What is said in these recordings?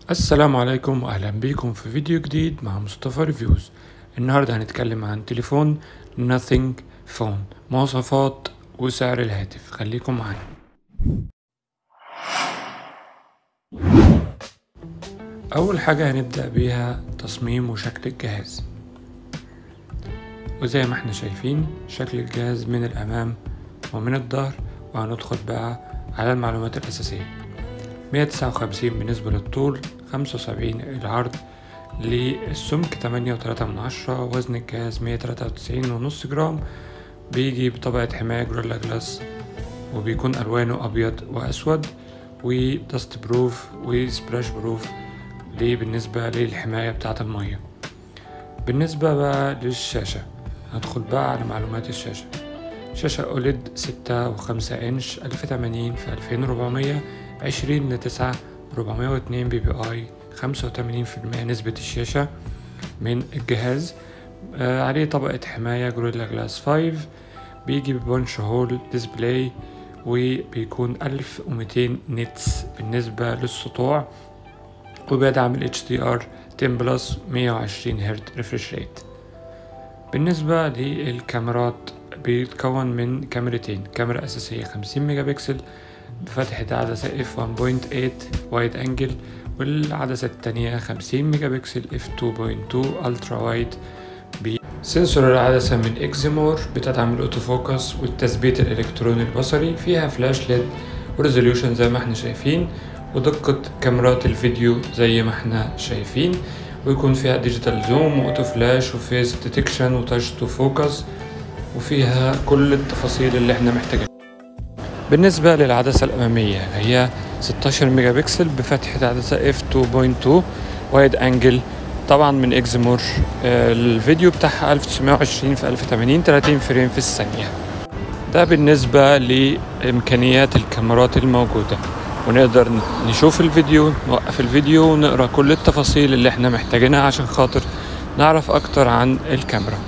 السلام عليكم واهلا بيكم في فيديو جديد مع مصطفى ريفيوز النهارده هنتكلم عن تليفون Nothing فون مواصفات وسعر الهاتف خليكم معانا اول حاجه هنبدا بيها تصميم وشكل الجهاز وزي ما احنا شايفين شكل الجهاز من الامام ومن الظهر وهندخل بقى على المعلومات الاساسيه 159 بالنسبة للطول 75 العرض للسمك 8.3 من عشرة وزن الجهاز 193 ونص جرام بيجي بطبقة حماية جوريلا جلاس وبيكون ألوانه أبيض وأسود ودست بروف وسبلاش بروف دي بالنسبة للحماية بتاعة المية بالنسبة بقى للشاشة هندخل بقى على معلومات الشاشة شاشة أوليد ستة وخمسة إنش ألف تمانين في ألفين ربعمية عشرين لتسعة ربعمية واتنين بي بي آي خمسة وتمانين في المية نسبة الشاشة من الجهاز آه عليه طبقة حماية جوريلا جلاس فايف بيجي ببونش هول ديسبلاي وبيكون ألف وميتين نتس بالنسبة للسطوع وبيدعم ال HDR 10 بلس مية وعشرين هرت ريفرش ريت بالنسبة للكاميرات بيتكون من كاميرتين كاميرا أساسية خمسين ميجا بكسل بفتحة عدسة f 1.8 وايد انجل والعدسة التانية خمسين ميجا بكسل f 2.2 الترا وايد سنسور العدسة من اكزيمور بتدعم الاوتو فوكس والتثبيت الالكتروني البصري فيها فلاش ليد وريزوليوشن زي ما احنا شايفين ودقة كاميرات الفيديو زي ما احنا شايفين ويكون فيها ديجيتال زوم واوتو فلاش وفيس ديتكشن وتاتش تو فوكس وفيها كل التفاصيل اللي احنا محتاجينها بالنسبة للعدسة الأمامية هي 16 ميجا بكسل بفتحة عدسة f 2.2 وايد انجل طبعا من اكزيمور الفيديو بتاعها 1920 في 1080 30 فريم في الثانية ده بالنسبة لإمكانيات الكاميرات الموجودة ونقدر نشوف الفيديو نوقف الفيديو ونقرا كل التفاصيل اللي احنا محتاجينها عشان خاطر نعرف اكتر عن الكاميرا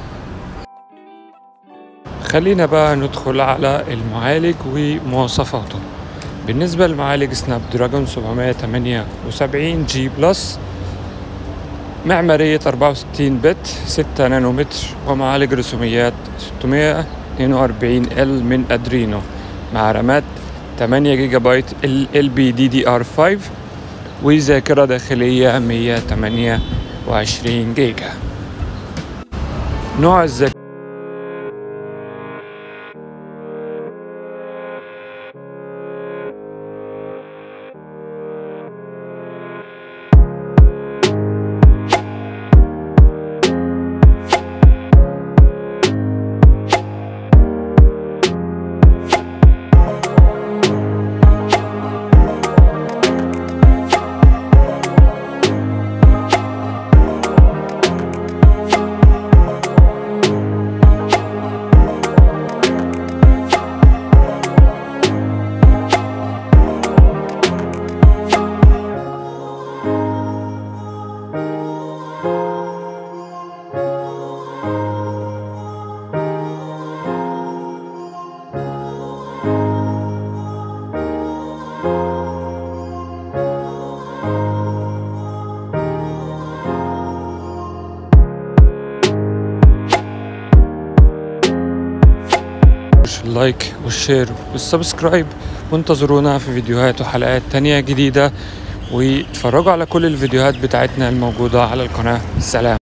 خلينا بقى ندخل على المعالج ومواصفاته بالنسبة للمعالج سناب دراجون 778 جي بلس معمارية 64 بت 6 نانومتر ومعالج رسوميات 642 ال من ادرينو مع رامات 8 جيجا بايت ال بي دي دي ار 5 وذاكرة داخلية 128 جيجا نوع الذاكرة اللايك والشير والسبسكرايب وانتظرونا في فيديوهات وحلقات تانية جديدة واتفرجوا على كل الفيديوهات بتاعتنا الموجودة على القناة سلام